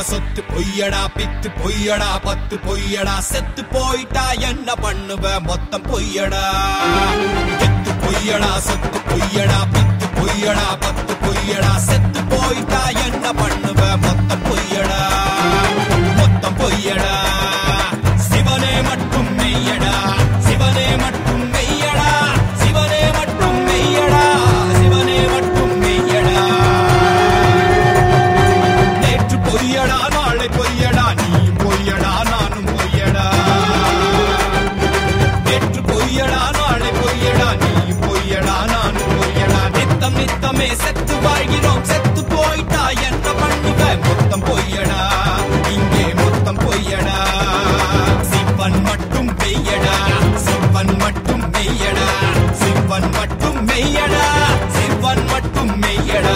சொத்து பொய்யடா பித்து பொய்யடா பத்து பொய்யடா செத்து போயிட்டா என்ன பண்ணுவ மொத்தம் பொய்யடா எத்து பொய்யடா சொத்து பொய்யடா பித்து பொய்யடா பத்து பொய்யடா செத்து போயிட்டா என்ன பண்ணுவ மொத்தம் பொய்யடா மொத்தம் பொய்யடா சிவனே மட்டும் மெய்யடா சிவனே மட்டும் மெய்யடா சிவனே மட்டும் மெய்யடா சிவனே மட்டும் மெய்யடா நேற்று பொய்யடா நாளை பொய்யடா நீயும் பொய்யடா நானும் பொய்யடா நேற்று பொய்யடா நாளை பொய்யடா நீயும் பொய்யடா நானும் பொய்யடா நித்தம் நித்தமே செத்து வாழ்கிறோம் செத்து போயிட்டா என்ன பண்ணுவ மொத்தம் பொய்யடா இங்கே மொத்தம் பொய்யடா சிவன் மட்டும் மெய்யடா சிவன் மட்டும் மெய்யடா சிவன் மட்டும் மெய்யடா சிவன் மட்டும் மெய்யடா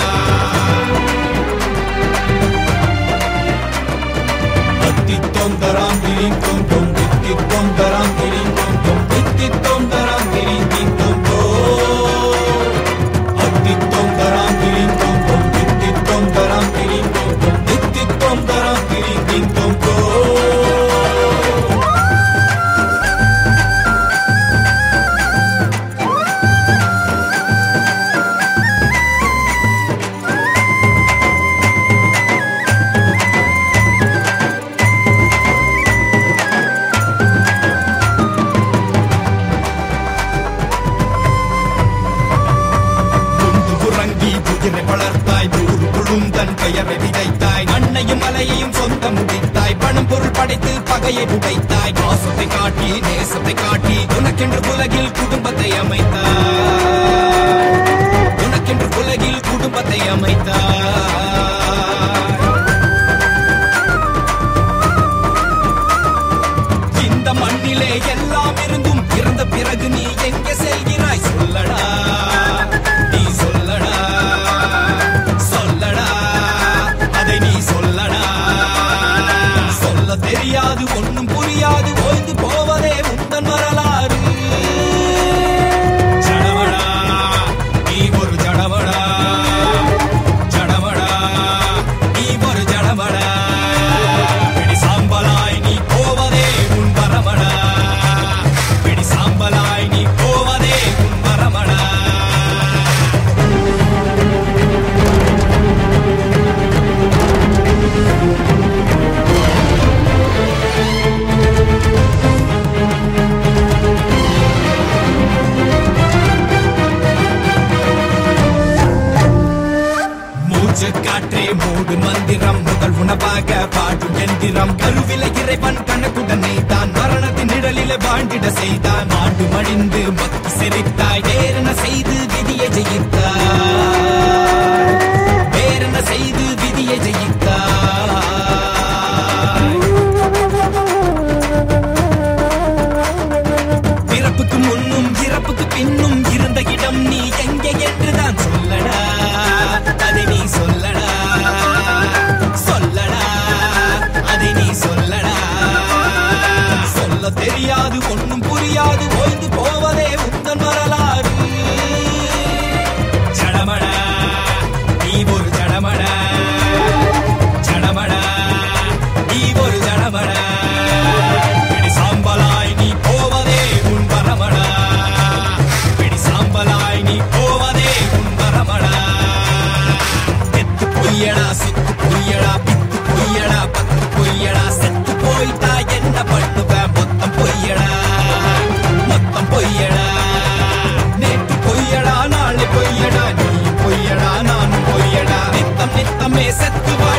Titti-tom daram tiring tom tom Titti-tom daram tiring tom tom Titti-tom daram tiring ting tom tom Titti-tom daram tiring tom tom Titti-tom daram tiring tom tom Titti-tom daram tiring ting tom tom குந்து உறங்கி குதிரை வளர்த்தாய் ஊரு குழுந்தன் பெயரை விதைத்தாய் மண்ணையும் மலையையும் சொந்த முடித்தாய் பணம் பொருள் படைத்து பகையை உடைத்தாய் பாசத்தை காட்டி நேசத்தை காட்டி உனக்கென்று உலகில் குடும்பத்தை அமைத்தாய் உனக்கென்று உலகில் குடும்பத்தை அமைத்தாய் இந்த மண்ணிலே எல்லாம் இருந்தும் இறந்த பிறகு நீ எங்கே செல்கிறாய் சொல்லடா நீ சொல்லடா சொல்லடா அதை நீ சொல்லடா சொல்ல தெரியாது ஒண்ணும் புரியாது ஓய்ந்து போவதே உந்தன் வரலாறு ஜடவடா நீ ஒரு ஜடவடா ஜடவடா நீ ஒரு ஜடவடா பிடி சாம்பலாய் நீ போவதே உன் வரமடா பிடி சாம்பலாய் நீ போவதே உன் வரமடா மூச்சு காற்றே மூடு மந்திரம் முதல் உணவாக பாடும் எந்திரம் கருவில இறைவன் கணக்குடனே தான் மரணத்தின் நிழலிலே வாழ்ந்திட செய்தான் ஆண்டு மடிந்து மக்கி சிரித்தாய் வேறென செய்து விதியை ஜெயித்தாய் வேறென செய்து விதியை ஜெயித்தாய் பிறப்புக்கு முன்னும் இறப்புக்கு பின்னும் இருந்த இடம் நீ எங்கே என்றுதான் சொல்லடா அதை நீ சொல்லடா சொல்லடா அதை நீ சொல்லடா சொல்ல தெரியாது ஒண்ணும் புரியாது ஓய்ந்து போவதே உந்தன் வரலாறு ஜடமடா நீ ஒரு ஜடமடா ஜடமடா நீ ஒரு ஜடமடா பிடி சாம்பலாய் நீ போவதே உன் வரமடா பிடி சாம்பலாய் நீ போவதே உன் வரமடா எத்து பொய்யடா சுத்து பொய்யடா பித்து பொய்யடா பத்து பொய்யடா செத்து போயிட்டா என்ன பண்ணுவ மொத்தம் பொய்யடா மொத்தம் பொய்யடா நேற்று பொய்யடா நாளை பொய்யடா நீ பொய்யடா நானும் பொய்யடா நித்தம் நித்தமே செத்து வா